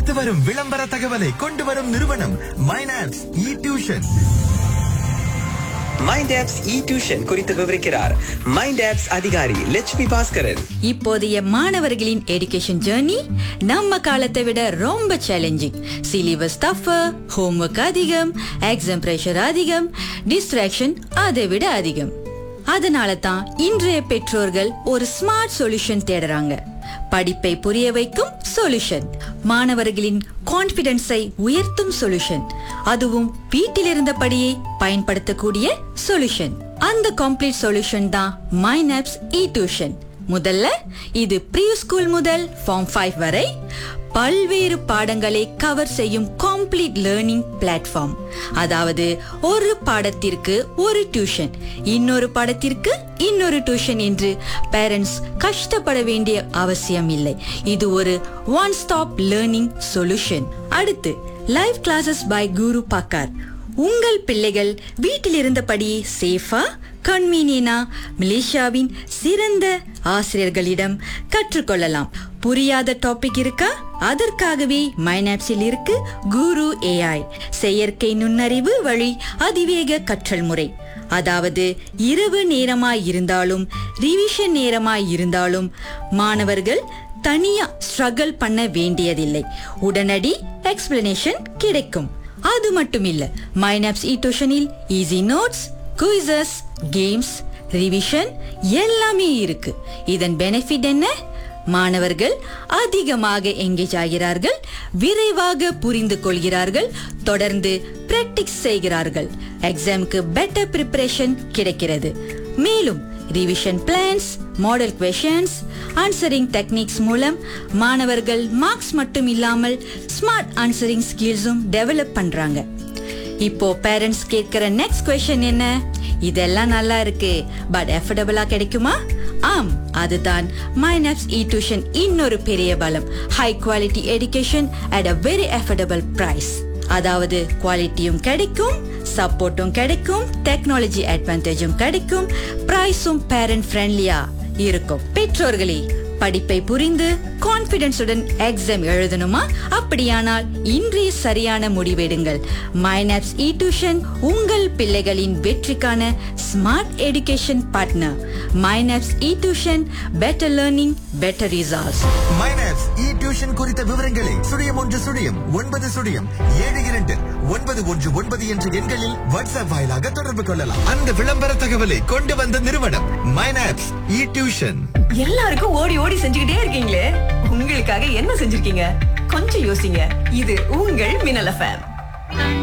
அடுத்து வரும் விளம்பர தகவலை கொண்டு வரும் நிறுவனம் mind apps e tuition mind apps e tuition குறித்து விவரிக்கிறார் மைண்ட் ஆப்ஸ் அதிகாரி லட்சுமி பாஸ்கரன் இப்போதைய மாணவர்களின் எடுகேஷன் ஜேர்னி நம்ம காலத்தை விட ரொம்ப சேலஞ்சிங் சிலிபஸ் டஃபர் ஹோம்ஒர்க் அதிகம் எக்ஸாம் பிரஷர் அதிகம் டிஸ்ட்ராக்ஷன் அதை விட அதிகம் அதனால தான் இன்றைய பெற்றோர்கள் ஒரு ஸ்மார்ட் சொல்யூஷன் தேடுறாங்க படிப்பை புரிய வைக்கும் சொல்யூஷன் மாணவர்களின் கான்பிடன்ஸை உயர்த்தும் சொல்யூஷன் அதுவும் வீட்டில் இருந்தபடியே பயன்படுத்தக்கூடிய சொல்யூஷன் அந்த கம்ப்ளீட் சொல்யூஷன் தான் மைனாப்ஸ் இ டியூஷன் முதல்ல இது ப்ரீ ஸ்கூல் முதல் ஃபார்ம் ஃபைவ் வரை பல்வேறு பாடங்களை கவர் செய்யும் காம்ப்ளீட் லேர்னிங் பிளாட்ஃபார்ம் அதாவது ஒரு பாடத்திற்கு ஒரு டியூஷன் இன்னொரு பாடத்திற்கு இன்னொரு டியூஷன் என்று பேரண்ட்ஸ் கஷ்டப்பட வேண்டிய அவசியம் இல்லை இது ஒரு ஒன் ஸ்டாப் லேர்னிங் சொல்யூஷன் அடுத்து லைவ் கிளாஸஸ் பை குரு பாக்கார் உங்கள் பிள்ளைகள் வீட்டில் இருந்தபடியே சேஃபா கண்மீனியனா மலேசியாவின் சிறந்த ஆசிரியர்களிடம் கற்றுக்கொள்ளலாம் புரியாத டாபிக் இருக்கா அதற்காகவே மைனாப்ஸில் இருக்கு குரு ஏஐ செயற்கை நுண்ணறிவு வழி அதிவேக கற்றல் முறை அதாவது இரவு நேரமாய் இருந்தாலும் ரிவிஷன் நேரமாய் இருந்தாலும் மாணவர்கள் தனியா ஸ்ட்ரகிள் பண்ண வேண்டியதில்லை உடனடி எக்ஸ்பிளனேஷன் கிடைக்கும் அது மட்டும் இல்ல மைனாப்ஸ் இ டியூஷனில் easy notes quizzes games revision எல்லாமே இருக்கு இதன் பெனிஃபிட் என்ன மாணவர்கள் அதிகமாக எங்கேஜ் ஆகிறார்கள் விரைவாக புரிந்து கொள்கிறார்கள் தொடர்ந்து பிராக்டிஸ் செய்கிறார்கள் எக்ஸாமுக்கு பெட்டர் ப்ரிப்பரேஷன் கிடைக்கிறது மேலும் revision plans model questions answering techniques மூலம் மாணவர்கள் மார்க்ஸ் மட்டும் இல்லாமல் ஸ்மார்ட் ஆன்சரிங் ஸ்கில்ஸும் டெவலப் பண்றாங்க இப்போ பேரண்ட்ஸ் கேட்கிற நெக்ஸ்ட் கொஸ்டின் என்ன இதெல்லாம் நல்லா இருக்கு பட் எஃபர்டபுளா கிடைக்குமா ஆம் அதுதான் மைனப்ஸ் இ டியூஷன் இன்னொரு பெரிய பலம் high quality education at a very affordable price அதாவது குவாலிட்டியும் கிடைக்கும் சப்போர்ட்டும் கிடைக்கும் டெக்னாலஜி அட்வான்டேஜும் கிடைக்கும் பிரைஸும் பேரண்ட் ஃப்ரெண்ட்லியா இருக்கும் பெற்றோர்களே படிப்பை புரிந்து கான்பிடன்ஸுடன் எக்ஸாம் எழுதணுமா அப்படியானால் இன்றைய சரியான முடிவெடுங்கள் மைனாப்ஸ் இ டியூஷன் உங்கள் பிள்ளைகளின் வெற்றிக்கான smart education partner mind apps e tuition better learning better results mind apps e tuition குறித்த விவரங்களை சுழியம் ஒன்று சுழியம் ஒன்பது சுழியம் ஏழு இரண்டு ஒன்பது ஒன்று ஒன்பது என்ற எண்களில் வாட்ஸ்அப் வாயிலாக தொடர்பு கொள்ளலாம் அந்த விளம்பர தகவலை கொண்டு வந்த நிறுவனம் மைனாப்ஸ் இ டியூஷன் எல்லாருக்கும் ஓடி ஓடி செஞ்சுக்கிட்டே இருக்கீங்களே உங்களுக்காக என்ன செஞ்சிருக்கீங்க கொஞ்சம் யோசிங்க இது உங்கள் மின்னல் எஃப்எம்